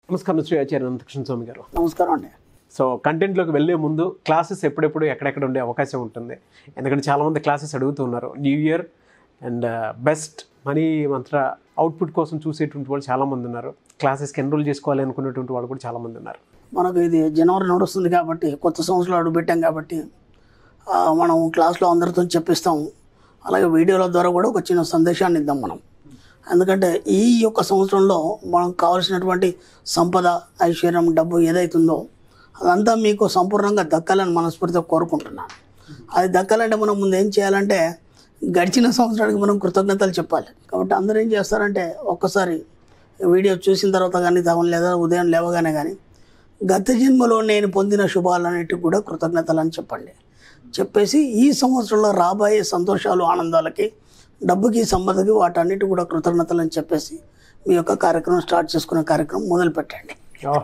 నమస్కారం శ్రీ ఆచార్య అనంతకృష్ణ స్వామి గారు నమస్కారం అండి సో కంటెంట్లోకి వెళ్ళే ముందు క్లాసెస్ ఎప్పుడెప్పుడు ఎక్కడెక్కడ ఉండే అవకాశం ఉంటుంది ఎందుకంటే చాలామంది క్లాసెస్ అడుగుతున్నారు new year and best money Mantra output కోసం చూసేటువంటి వాళ్ళు చాలామంది ఉన్నారు క్లాసెస్కి ఎన్రోల్ చేసుకోవాలి అనుకునేటువంటి వాళ్ళు కూడా చాలామంది ఉన్నారు మనకు ఇది జనవరి నడుస్తుంది కాబట్టి కొత్త సంవత్సరం అడుగు పెట్టాం కాబట్టి ఆ, మనం క్లాస్లో అందరితో చెప్పిస్తాం అలాగే వీడియోల ద్వారా కూడా ఒక చిన్న సందేశాన్ని ఇద్దాం మనం ఎందుకంటే ఈ యొక్క సంవత్సరంలో మనకు కావాల్సినటువంటి సంపద ఐశ్వర్యం డబ్బు ఏదైతుందో అదంతా మీకు సంపూర్ణంగా దక్కాలని మనస్ఫూర్తిగా కోరుకుంటున్నాను అది దక్కాలంటే మనం ముందు ఏం చేయాలంటే గడిచిన సంవత్సరానికి మనం కృతజ్ఞతలు చెప్పాలి కాబట్టి అందరూ ఏం చేస్తారంటే ఒక్కసారి వీడియో చూసిన తర్వాత కానీ తమను లేదా ఉదయం లేవగానే కానీ గత జన్మలో నేను పొందిన శుభాలన్నిటికి కూడా కృతజ్ఞతలు అని చెప్పండి చెప్పేసి ఈ సంవత్సరంలో రాబోయే సంతోషాలు ఆనందాలకి డబ్బుకి సంపదకి వాటన్నిటి కూడా కృతజ్ఞతలు అని చెప్పేసి మీ యొక్క కార్యక్రమం స్టార్ట్ చేసుకునే కార్యక్రమం మొదలు పెట్టండి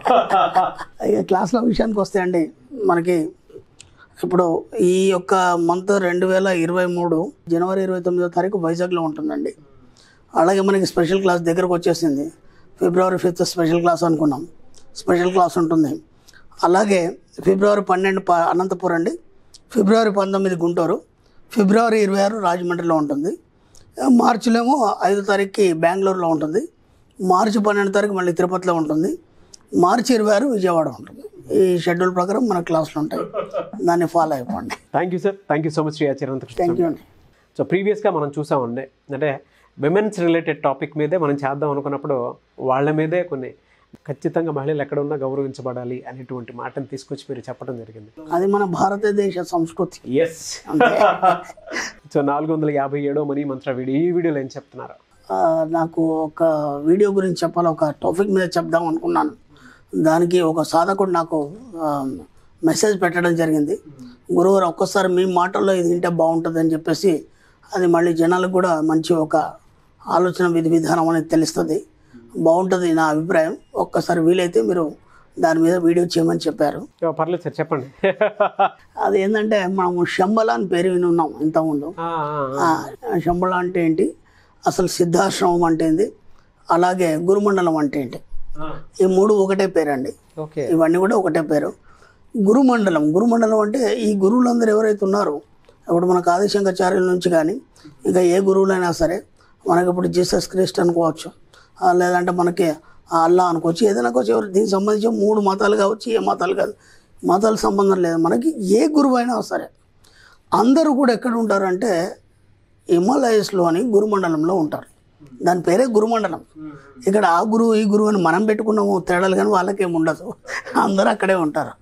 ఇక క్లాసుల విషయానికి వస్తే అండి మనకి ఇప్పుడు ఈ యొక్క మంత్ రెండు వేల ఇరవై మూడు జనవరి ఇరవై తొమ్మిదో తారీఖు వైజాగ్లో ఉంటుందండి అలాగే మనకి స్పెషల్ క్లాస్ దగ్గరకు వచ్చేసింది ఫిబ్రవరి ఫిఫ్త్ స్పెషల్ క్లాస్ అనుకున్నాం స్పెషల్ క్లాస్ ఉంటుంది అలాగే ఫిబ్రవరి పన్నెండు ప అనంతపురం అండి ఫిబ్రవరి పంతొమ్మిది గుంటూరు ఫిబ్రవరి ఇరవై ఆరు రాజమండ్రిలో ఉంటుంది మార్చిలో ఏమో ఐదో తారీఖుకి బెంగళూరులో ఉంటుంది మార్చి పన్నెండు తారీఖు మళ్ళీ తిరుపతిలో ఉంటుంది మార్చి ఇరవై ఆరు విజయవాడ ఉంటుంది ఈ షెడ్యూల్ ప్రకారం మన క్లాసులు ఉంటాయి దాన్ని ఫాలో అయిపోండి thank you sir thank you so much Shri Acharya Anantakrishna thank you అండి సో ప్రీవియస్గా మనం చూసామండి అంటే విమెన్స్ రిలేటెడ్ టాపిక్ మీదే మనం చేద్దాం అనుకున్నప్పుడు వాళ్ళ మీదే కొన్ని ఖచ్చితంగా మహిళలు ఎక్కడ ఉన్నా గౌరవించబడాలి అనేటువంటి మాటను తీసుకొచ్చి మీరు చెప్పడం జరిగింది అది మన భారతదేశ సంస్కృతి ఎస్ అంతే సో నాలుగు వందల యాభై ఏడో మనీ మంత్ర వీడియో ఈ వీడియోలో ఏం చెప్తున్నారు ఆ, నాకు ఒక వీడియో గురించి చెప్పాలి ఒక టాపిక్ మీద చెప్దాం అనుకున్నాను దానికి ఒక సాధకుడు నాకు ఆ, మెసేజ్ పెట్టడం జరిగింది గురువుగారు ఒక్కసారి మీ మాటల్లో ఇది వింటే బాగుంటుంది అని చెప్పేసి అది మళ్ళీ జనాలకు కూడా మంచి ఒక ఆలోచన విధి విధానం అనేది తెలుస్తుంది బాగుంటుంది నా అభిప్రాయం ఒక్కసారి వీలైతే మీరు దాని మీద వీడియో చేయమని చెప్పారు ఓ, పర్లేదు సార్ చెప్పండి అది ఏంటంటే మనము శంబల అని పేరు విని ఉన్నాం ఇంతకుముందు ఆ, ఆ, ఆ. ఆ, శంబళ అంటే ఏంటి అసలు సిద్ధాశ్రమం అంటే ఏంటి అలాగే గురుమండలం అంటే ఏంటి ఆ, ఈ మూడు ఒకటే పేరండి ఓకే ఇవన్నీ కూడా ఒకటే పేరు గురుమండలం గురుమండలం అంటే ఈ గురువులందరూ ఎవరైతే ఉన్నారో ఇప్పుడు మనకు ఆదిశంకరాచార్యుల నుంచి కానీ ఇంకా ఏ గురువులైనా సరే మనకి ఇప్పుడు జీసస్ క్రిస్ట్ అనుకోవచ్చు ఆ, లేదంటే మనకి అల్లా అనుకోవచ్చు ఏదైనా అనుకోవచ్చు ఎవరు దీనికి సంబంధించి మూడు మతాలు కావచ్చు ఏ మతాలు కాదు మతాల సంబంధం లేదు మనకి ఏ గురువు అయినా సరే అందరూ కూడా ఎక్కడ ఉంటారంటే హిమాలయస్లోని గురుమండలంలో ఉంటారు దాని పేరే గురుమండలం ఇక్కడ ఆ గురువు ఈ గురువు అని మనం పెట్టుకున్నాము తేడాలు కానీ వాళ్ళకేం ఉండదు అందరూ అక్కడే ఉంటారు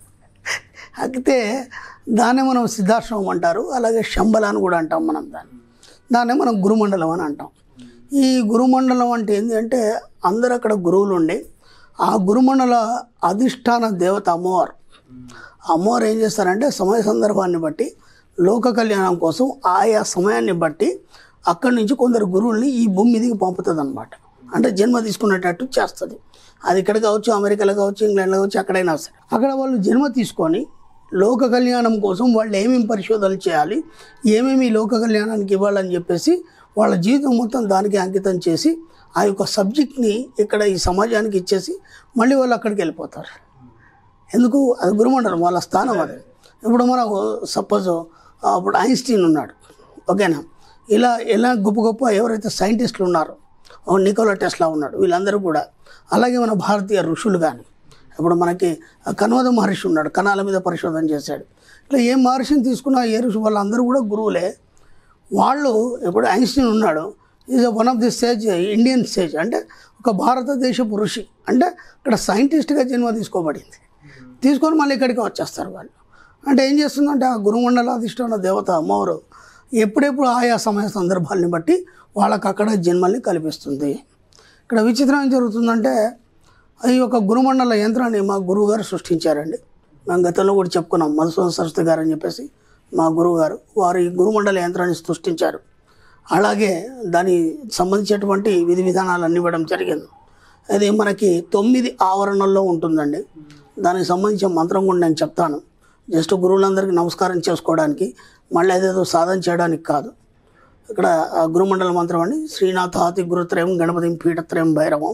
అయితే దాన్నే మనం సిద్ధాశ్రమం అంటారు అలాగే శంబల అని కూడా అంటాం మనం దాన్ని దాన్నే మనం గురుమండలం అని అంటాం ఈ గురుమండలం అంటే ఏంటి అంటే అందరు అక్కడ గురువులు ఉండి ఆ గురుమండల అధిష్టాన దేవత అమ్మవారు అమ్మవారు ఏం చేస్తారంటే సమయ సందర్భాన్ని బట్టి లోక కళ్యాణం కోసం ఆయా సమయాన్ని బట్టి అక్కడి నుంచి కొందరు గురువుల్ని ఈ భూమి మీదకి పంపుతుంది అనమాట అంటే జన్మ తీసుకునేటట్టు చేస్తుంది అది ఇక్కడ కావచ్చు అమెరికాలో కావచ్చు ఇంగ్లాండ్లో కావచ్చు ఎక్కడైనా సరే అక్కడ వాళ్ళు జన్మ తీసుకొని లోక కళ్యాణం కోసం వాళ్ళు ఏమేమి పరిశోధనలు చేయాలి ఏమేమి ఈ లోక కళ్యాణానికి ఇవ్వాలని చెప్పేసి వాళ్ళ జీవితం మొత్తం దానికి అంకితం చేసి ఆ యొక్క సబ్జెక్ట్ని ఇక్కడ ఈ సమాజానికి ఇచ్చేసి మళ్ళీ వాళ్ళు అక్కడికి వెళ్ళిపోతారు ఎందుకు అది గురుమండలం వాళ్ళ స్థానం అది ఇప్పుడు మనకు సపోజ్ అప్పుడు ఐన్స్టీన్ ఉన్నాడు ఓకేనా ఇలా ఇలా గొప్ప గొప్ప ఎవరైతే సైంటిస్టులు ఉన్నారో ఓ నికోలా టెస్లా ఉన్నాడు వీళ్ళందరూ కూడా అలాగే మన భారతీయ ఋషులు కానీ ఇప్పుడు మనకి కన్వద మహర్షి ఉన్నాడు కణాల మీద పరిశోధన చేశాడు ఇట్లా ఏ మహర్షిని తీసుకున్నా ఏ ఋషి వాళ్ళందరూ కూడా గురువులే వాళ్ళు ఇప్పుడు ఐన్స్టీన్ ఉన్నాడు is one of the stage Indian stage అంటే ఒక భారతదేశపు ఋషి అంటే ఇక్కడ సైంటిస్ట్గా జన్మ తీసుకోబడింది తీసుకొని మళ్ళీ ఇక్కడికి వచ్చేస్తారు వాళ్ళు అంటే ఏం చేస్తుందంటే ఆ గురుమండల అధిష్టాన దేవత అమ్మవారు ఎప్పుడెప్పుడు ఆయా సమయ సందర్భాల్ని బట్టి వాళ్ళకి అక్కడ జన్మల్ని కల్పిస్తుంది ఇక్కడ విచిత్రం ఏం జరుగుతుందంటే ఈ యొక్క గురుమండల యంత్రాన్ని మా గురువు గారు సృష్టించారండి మేము గతంలో కూడా చెప్పుకున్నాం మధుసూదన సరస్వతి గారు అని చెప్పేసి మా గురువు గారు వారు ఈ గురుమండల యంత్రాన్ని సృష్టించారు అలాగే దాని సంబంధించినటువంటి విధి విధానాలు అన్ని ఇవ్వడం జరిగింది అది మనకి తొమ్మిది ఆవరణల్లో ఉంటుందండి దానికి సంబంధించిన మంత్రం కూడా నేను చెప్తాను జస్ట్ గురువులందరికీ నమస్కారం చేసుకోవడానికి మళ్ళీ అదేదో సాధన చేయడానికి కాదు ఇక్కడ ఆ గురుమండల మంత్రం అండి శ్రీనాథాతి గురుత్రయం గణపతి పీఠత్రయం భైరవం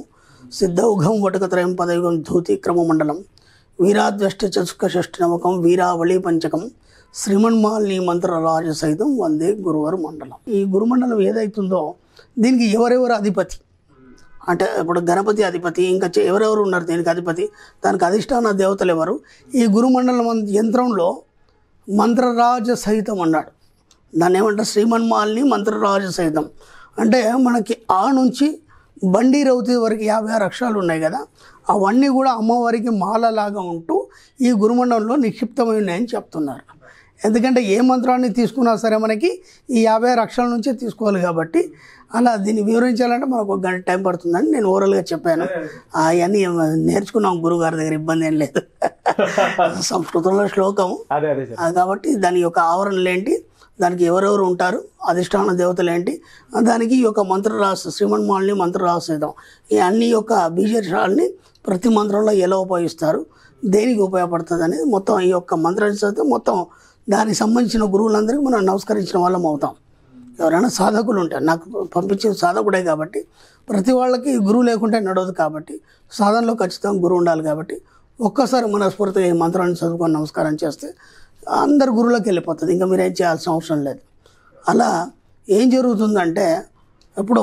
సిద్ధౌఘం వటకత్రయం పదయుగం ధూతి క్రమమండలం వీరాద్వష్ట చతుష్క షష్ఠి నవకం వీరావళి పంచకం శ్రీమన్మాలిని మంత్రరాజ సహితం వందే గురువారు మండలం ఈ గురుమండలం ఏదైతుందో దీనికి ఎవరెవరు అధిపతి అంటే ఇప్పుడు గణపతి అధిపతి ఇంకా చే- ఎవరెవరు ఉన్నారు దీనికి అధిపతి దానికి అధిష్టాన దేవతలు ఎవరు ఈ గురుమండలం అన్- యంత్రంలో మంత్రరాజ సహితం అన్నాడు దాన్ని ఏమంటారు శ్రీమన్మాలిని మంత్రరాజ సహితం అంటే మనకి ఆ నుంచి బండి రౌతి వరకు యాభై ఆరు అక్షరాలు ఉన్నాయి కదా అవన్నీ కూడా అమ్మవారికి మాలలాగా ఉంటూ ఈ గురుమండలంలో నిక్షిప్తమై ఉన్నాయని చెప్తున్నారు ఎందుకంటే ఏ మంత్రాన్ని తీసుకున్నా సరే మనకి ఈ యాభై ఆరు అక్షరాల నుంచే తీసుకోవాలి కాబట్టి అలా దీన్ని వివరించాలంటే మనకు ఒక గంట టైం పడుతుందని నేను ఓవరాల్గా చెప్పాను అవన్నీ నేర్చుకున్నాం గురుగారి దగ్గర ఇబ్బంది ఏం లేదు సంస్కృతంలో శ్లోకము అదే అదే సార్ ఆ కాబట్టి దాని యొక్క ఆవరణలు ఏంటి దానికి ఎవరెవరు ఉంటారు అధిష్టాన దేవతలు ఏంటి దానికి ఈ యొక్క మంత్రరాశి శ్రీమన్మాలిని మంత్రరాశితం ఈ అన్ని యొక్క బీజాక్షరాలని ప్రతి మంత్రంలో ఎలా ఉపయోగిస్తారు దేనికి ఉపయోగపడుతుంది అనేది మొత్తం ఈ యొక్క మంత్రాన్ని చదివితే మొత్తం దానికి సంబంధించిన గురువులందరికీ మనం నమస్కరించిన వాళ్ళం అవుతాం ఎవరైనా సాధకులు ఉంటారు నాకు పంపించే సాధకుడే కాబట్టి ప్రతి వాళ్ళకి గురువు లేకుంటే నడవదు కాబట్టి సాధనలో ఖచ్చితంగా గురువు ఉండాలి కాబట్టి ఒక్కసారి మనస్ఫూర్తిగా ఈ మంత్రాన్ని చదువుకొని నమస్కారం చేస్తే అందరు గురువులకు వెళ్ళిపోతుంది ఇంకా మీరేం చేయాల్సిన అవసరం లేదు అలా ఏం జరుగుతుందంటే ఇప్పుడు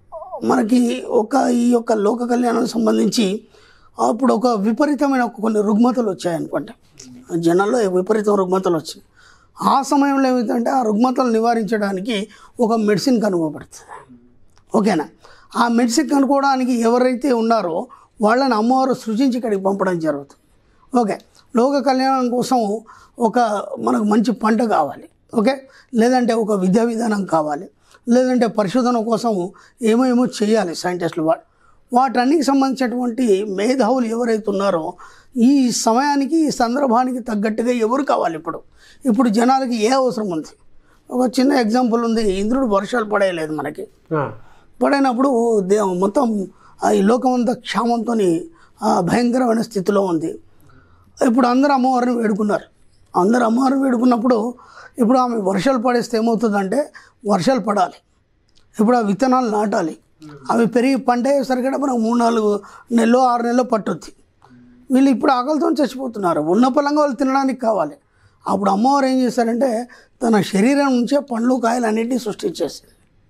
మనకి ఒక ఈ యొక్క లోక కళ్యాణానికి సంబంధించి అప్పుడు ఒక విపరీతమైన ఒక కొన్ని రుగ్మతలు వచ్చాయనుకోండి జనాల్లో విపరీతం రుగ్మతలు వచ్చినాయి ఆ సమయంలో ఏమిటంటే ఆ రుగ్మతలు నివారించడానికి ఒక మెడిసిన్ కనుగోబడుతుంది ఓకేనా ఆ మెడిసిన్ కనుక్కోవడానికి ఎవరైతే ఉన్నారో వాళ్ళని అమ్మవారు సృజించి ఇక్కడికి పంపడం జరుగుతుంది ఓకే లోక కళ్యాణం కోసం ఒక మనకు మంచి పంట కావాలి ఓకే లేదంటే ఒక విద్యా విధానం కావాలి లేదంటే పరిశోధన కోసం ఏమో ఏమో చేయాలి సైంటిస్టులు వాడు వాటన్నికి సంబంధించినటువంటి మేధావులు ఎవరైతే ఉన్నారో ఈ సమయానికి ఈ సందర్భానికి తగ్గట్టుగా ఎవరు కావాలి ఇప్పుడు ఇప్పుడు జనాలకి ఏ అవసరం ఉంది ఒక చిన్న ఎగ్జాంపుల్ ఉంది ఇంద్రుడు వర్షాలు పడేయలేదు మనకి ఆ, పడినప్పుడు దే మొత్తం ఆ ఈ లోకమంతా క్షామంతో భయంకరమైన స్థితిలో ఉంది ఇప్పుడు అందరూ అమ్మవారిని వేడుకున్నారు అందరూ అమ్మవారిని వేడుకున్నప్పుడు ఇప్పుడు ఆమె వర్షాలు పడేస్తే ఏమవుతుందంటే వర్షాలు పడాలి ఇప్పుడు ఆ విత్తనాలు నాటాలి అవి పెరిగి పంట అయ్యేసరికి మనకు మూడు నాలుగు నెలలో ఆరు నెలలో పట్టుద్ది వీళ్ళు ఇప్పుడు ఆకలితో చచ్చిపోతున్నారు ఉన్న పొలంగా వాళ్ళు తినడానికి కావాలి అప్పుడు అమ్మవారు ఏం చేశారంటే తన శరీరం నుంచే పండ్లు కాయలు అన్నింటినీ సృష్టించేసింది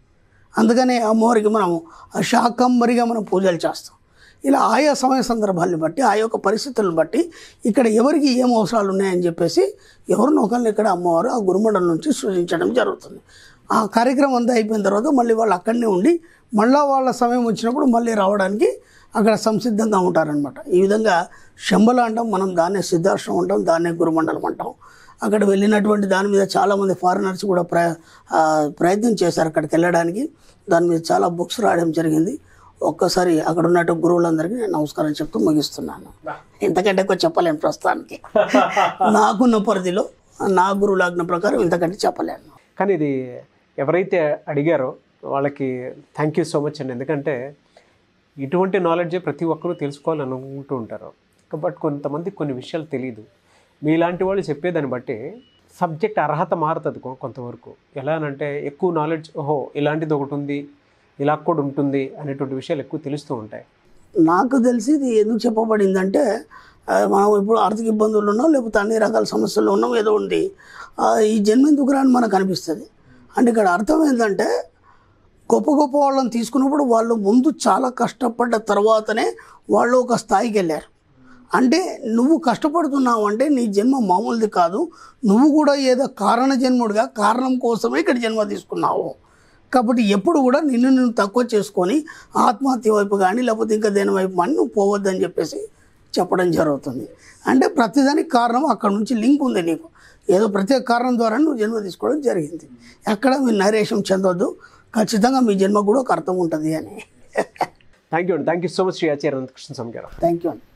అందుకనే అమ్మవారికి మనం ఆ శాకంబరిగా మనం పూజలు చేస్తాం ఇలా ఆయా సమయ సందర్భాన్ని బట్టి ఆ యొక్క పరిస్థితులను బట్టి ఇక్కడ ఎవరికి ఏం అవసరాలు ఉన్నాయని చెప్పేసి ఎవరినో ఒకరిని ఇక్కడ అమ్మవారు ఆ గురుమండలం నుంచి సృజించడం జరుగుతుంది ఆ కార్యక్రమం అంతా అయిపోయిన తర్వాత మళ్ళీ వాళ్ళు అక్కడనే ఉండి మళ్ళా వాళ్ళ సమయం వచ్చినప్పుడు మళ్ళీ రావడానికి అక్కడ సంసిద్ధంగా ఉంటారనమాట ఈ విధంగా శంబల అంటాం మనం దాన్నే సిద్ధాశ్రమం అంటాం దాన్నే గురుమండలం అంటాం అక్కడ వెళ్ళినటువంటి దాని మీద చాలామంది ఫారినర్స్ కూడా ప్ర ఆ, ప్రయత్నం చేశారు అక్కడికి వెళ్ళడానికి దాని మీద చాలా బుక్స్ రాయడం జరిగింది ఒక్కసారి అక్కడ ఉన్నట్టు గురువులందరికీ నేను నమస్కారం చెప్తూ ముగిస్తున్నాను ఇంతకంటే ఎక్కువ చెప్పలేను ప్రస్తుతానికి నాకున్న పరిధిలో నా గురువులాజ్ఞ ప్రకారం ఇంతకంటే చెప్పలేను కానీ ఇది ఎవరైతే అడిగారో వాళ్ళకి థ్యాంక్ యూ సో మచ్ అండి ఎందుకంటే ఇటువంటి నాలెడ్జే ప్రతి ఒక్కరూ తెలుసుకోవాలని అనుకుంటూ ఉంటారు బట్ కొంతమంది కొన్ని విషయాలు తెలియదు మీలాంటి వాళ్ళు చెప్పేదాన్ని బట్టి సబ్జెక్ట్ అర్హత మారుతుంది కొ- కొంతవరకు ఎలా అనంటే ఎక్కువ నాలెడ్జ్ ఓహో ఇలాంటిది ఒకటి ఉంది ఇలా కూడా ఉంటుంది అనేటువంటి విషయాలు ఎక్కువ తెలుస్తూ ఉంటాయి నాకు తెలిసి ఇది ఎందుకు చెప్పబడిందంటే ఆ, మనం ఇప్పుడు ఆర్థిక ఇబ్బందులు ఉన్నాం లేకపోతే అన్ని రకాల సమస్యలు ఉన్నాం ఏదో ఉంది ఆ, ఈ జన్మెందుకు రాని మనకు అనిపిస్తుంది అంటే ఇక్కడ అర్థం ఏంటంటే గొప్ప గొప్ప వాళ్ళని తీసుకున్నప్పుడు వాళ్ళు ముందు చాలా కష్టపడ్డ తర్వాతనే వాళ్ళు ఒక స్థాయికి వెళ్ళారు అంటే నువ్వు కష్టపడుతున్నావు అంటే నీ జన్మ మామూలుది కాదు నువ్వు కూడా ఏదో కారణ జన్ముడిగా కారణం కోసమే ఇక్కడ జన్మ తీసుకున్నావు కాబట్టి ఎప్పుడు కూడా నిన్ను నువ్వు తక్కువ చేసుకొని ఆత్మహత్య వైపు కానీ లేకపోతే ఇంకా దేని వైపు కానీ నువ్వు పోవద్దని చెప్పేసి చెప్పడం జరుగుతుంది అంటే ప్రతిదానికి కారణం అక్కడ నుంచి లింక్ ఉంది నీకు ఏదో ప్రత్యేక కారణం ద్వారా నువ్వు జన్మ తీసుకోవడం జరిగింది ఎక్కడ మీరు నైరేషం చెందొద్దు ఖచ్చితంగా మీ జన్మ కూడా ఒక అర్థం ఉంటుంది అని థ్యాంక్ యూ అండి thank you so much Shri Acharya Krishna Swami గారు థ్యాంక్ యూ అండి